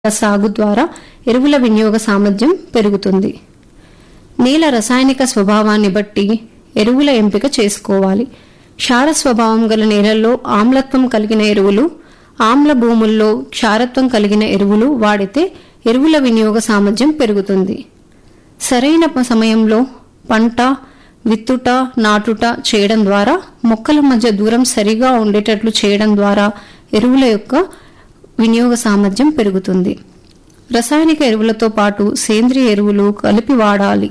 సాగు ద్వారా ఎరువుల వినియోగ సామర్థ్యం పెరుగుతుంది నేల రసాయనిక స్వభావాన్ని బట్టి ఎరువుల ఎంపిక చేసుకోవాలి క్షార స్వభావం గల నేలల్లో ఆమ్లత్వం కలిగిన ఎరువులు ఆమ్ల భూముల్లో క్షారత్వం కలిగిన ఎరువులు వాడితే ఎరువుల వినియోగ సామర్థ్యం పెరుగుతుంది సరైన ప- సమయంలో పంట విత్తుట నాటుట చేయడం ద్వారా మొక్కల మధ్య దూరం సరిగా ఉండేటట్లు చేయడం ద్వారా ఎరువుల యొక్క వినియోగ సామర్థ్యం పెరుగుతుంది రసాయనిక ఎరువులతో పాటు సేంద్రియ ఎరువులు కలిపి వాడాలి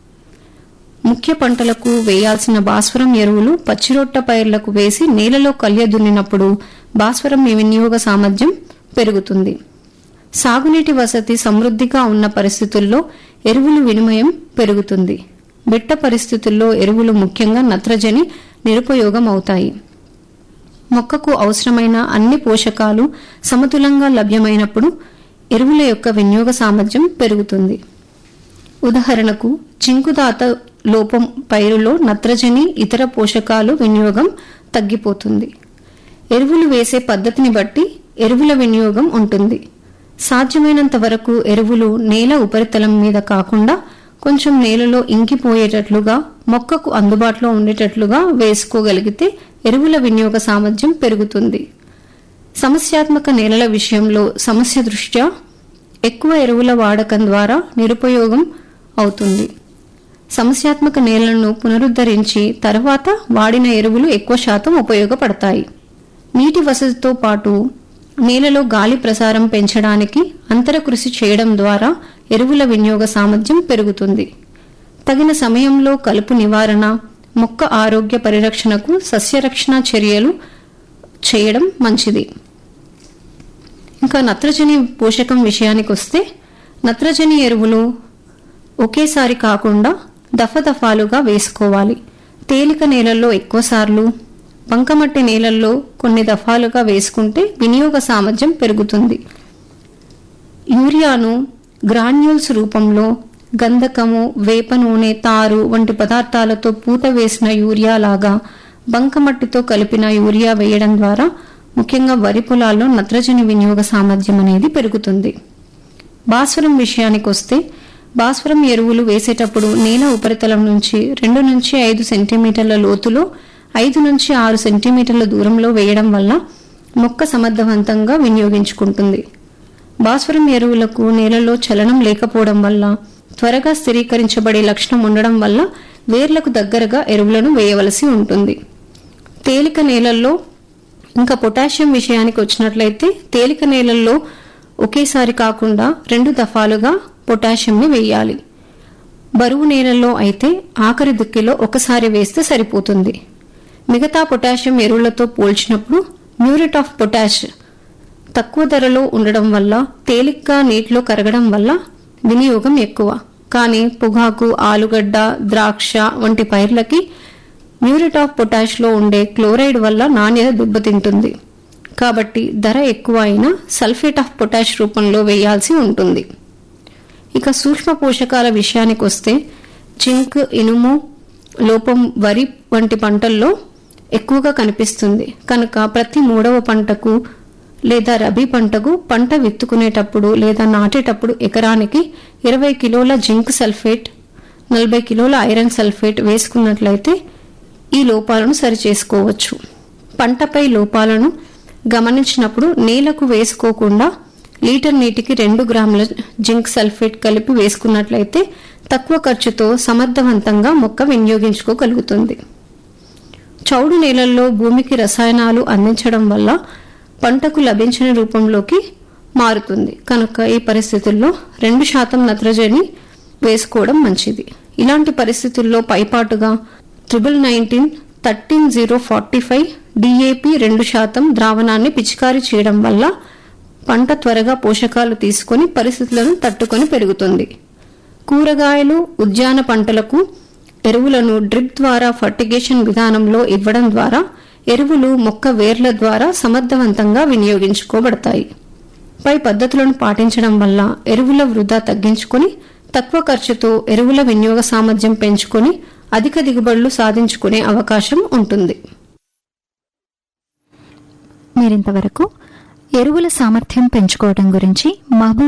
ముఖ్య పంటలకు వేయాల్సిన భాస్వరం ఎరువులు పచ్చిరొట్ట పైర్లకు వేసి నేలలో కళ్య దున్నినప్పుడు భాస్వరం వినియోగ సామర్థ్యం పెరుగుతుంది సాగునీటి వసతి సమృద్ధిగా ఉన్న పరిస్థితుల్లో ఎరువులు వినిమయం పెరుగుతుంది బిట్ట పరిస్థితుల్లో ఎరువులు ముఖ్యంగా నత్రజని నిరుపయోగం అవుతాయి మొక్కకు అవసరమైన అన్ని పోషకాలు సమతులంగా లభ్యమైనప్పుడు ఎరువుల యొక్క వినియోగ సామర్థ్యం పెరుగుతుంది ఉదాహరణకు చింకుదాత లోపం పైరులో నత్రజని ఇతర పోషకాలు వినియోగం తగ్గిపోతుంది ఎరువులు వేసే పద్ధతిని బట్టి ఎరువుల వినియోగం ఉంటుంది సాధ్యమైనంత వరకు ఎరువులు నేల ఉపరితలం మీద కాకుండా కొంచెం నేలలో ఇంకిపోయేటట్లుగా మొక్కకు అందుబాటులో ఉండేటట్లుగా వేసుకోగలిగితే ఎరువుల వినియోగ సామర్థ్యం పెరుగుతుంది సమస్యాత్మక నేలల విషయంలో సమస్య దృష్ట్యా ఎక్కువ ఎరువుల వాడకం ద్వారా నిరుపయోగం అవుతుంది సమస్యాత్మక నేలలను పునరుద్ధరించి తర్వాత వాడిన ఎరువులు ఎక్కువ శాతం ఉపయోగపడతాయి నీటి వసతితో పాటు నేలలో గాలి ప్రసారం పెంచడానికి అంతర కృషి చేయడం ద్వారా ఎరువుల వినియోగ సామర్థ్యం పెరుగుతుంది తగిన సమయంలో కలుపు నివారణ మొక్క ఆరోగ్య పరిరక్షణకు సస్యరక్షణ చర్యలు చేయడం మంచిది ఇంకా నత్రజని పోషకం విషయానికి వస్తే నత్రజని ఎరువులు ఒకేసారి కాకుండా దఫదఫాలుగా వేసుకోవాలి తేలిక నేలల్లో ఎక్కువసార్లు బంకమట్టి నేలల్లో కొన్ని దఫాలుగా వేసుకుంటే వినియోగ సామర్థ్యం పెరుగుతుంది యూరియాను గ్రాన్యూల్స్ రూపంలో గంధకము వేప నూనె తారు వంటి పదార్థాలతో పూత వేసిన యూరియా లాగా బంకమట్టితో కలిపిన యూరియా వేయడం ద్వారా ముఖ్యంగా వరి పొలాల్లో నత్రజని వినియోగ సామర్థ్యం అనేది పెరుగుతుంది భాస్వరం విషయానికి వస్తే భాస్వరం ఎరువులు వేసేటప్పుడు నేల ఉపరితలం నుంచి రెండు నుంచి ఐదు సెంటీమీటర్ల లోతులో ఐదు నుంచి ఆరు సెంటీమీటర్ల దూరంలో వేయడం వల్ల మొక్క సమర్థవంతంగా వినియోగించుకుంటుంది భాస్వరం ఎరువులకు నేలలో చలనం లేకపోవడం వల్ల త్వరగా స్థిరీకరించబడే లక్షణం ఉండడం వల్ల వేర్లకు దగ్గరగా ఎరువులను వేయవలసి ఉంటుంది తేలిక నేలల్లో ఇంకా పొటాషియం విషయానికి వచ్చినట్లయితే తేలిక నేలల్లో ఒకేసారి కాకుండా రెండు దఫాలుగా పొటాషియంని వేయాలి బరువు నేలల్లో అయితే ఆఖరి దుక్కిలో ఒకసారి వేస్తే సరిపోతుంది మిగతా పొటాషియం ఎరువులతో పోల్చినప్పుడు మ్యూరేట్ ఆఫ్ పొటాష్ తక్కువ ధరలో ఉండడం వల్ల తేలిగ్గా నీటిలో కరగడం వల్ల వినియోగం ఎక్కువ కానీ పొగాకు ఆలుగడ్డ ద్రాక్ష వంటి పైర్లకి మ్యూరేట్ ఆఫ్ పొటాష్ లో ఉండే క్లోరైడ్ వల్ల నాణ్యత దెబ్బతింటుంది కాబట్టి ధర ఎక్కువ అయినా సల్ఫేట్ ఆఫ్ పొటాష్ రూపంలో వేయాల్సి ఉంటుంది ఇక సూక్ష్మ పోషకాల విషయానికి వస్తే జింక్ ఇనుము లోపం వరి వంటి పంటల్లో ఎక్కువగా కనిపిస్తుంది కనుక ప్రతి మూడవ పంటకు లేదా రబీ పంటకు పంట విత్తుకునేటప్పుడు లేదా నాటేటప్పుడు ఎకరానికి ఇరవై కిలోల జింక్ సల్ఫేట్ నలభై కిలోల ఐరన్ సల్ఫేట్ వేసుకున్నట్లయితే ఈ లోపాలను సరిచేసుకోవచ్చు పంటపై లోపాలను గమనించినప్పుడు నేలకు వేసుకోకుండా లీటర్ నీటికి రెండు గ్రాముల జింక్ సల్ఫేట్ కలిపి వేసుకున్నట్లయితే తక్కువ ఖర్చుతో సమర్థవంతంగా మొక్క వినియోగించుకోగలుగుతుంది చౌడు నేలల్లో భూమికి రసాయనాలు అందించడం వల్ల పంటకు లభించిన రూపంలోకి మారుతుంది కనుక ఈ పరిస్థితుల్లో రెండు శాతం నత్రజని వేసుకోవడం మంచిది ఇలాంటి పరిస్థితుల్లో పైపాటుగా triple nineteen thirteen zero forty five DAP రెండు శాతం ద్రావణాన్ని పిచికారీ చేయడం వల్ల పంట త్వరగా పోషకాలు తీసుకొని పరిస్థితులను తట్టుకొని పెరుగుతుంది కూరగాయలు ఉద్యాన పంటలకు ఎరువులను డ్రిప్ ద్వారా ఫర్టిగేషన్ విధానంలో ఇవ్వడం ద్వారా ఎరువులు మొక్క వేర్ల ద్వారా సమర్థవంతంగా వినియోగించుకోబడతాయి పై పద్ధతులను పాటించడం వల్ల ఎరువుల వృధా తగ్గించుకొని తక్కువ ఖర్చుతో ఎరువుల వినియోగ సామర్థ్యం పెంచుకొని అధిక దిగుబడులు సాధించుకునే అవకాశం ఉంటుంది మీరింతవరకు ఎరువుల సామర్థ్యం పెంచుకోవడం గురించి మహబూబ్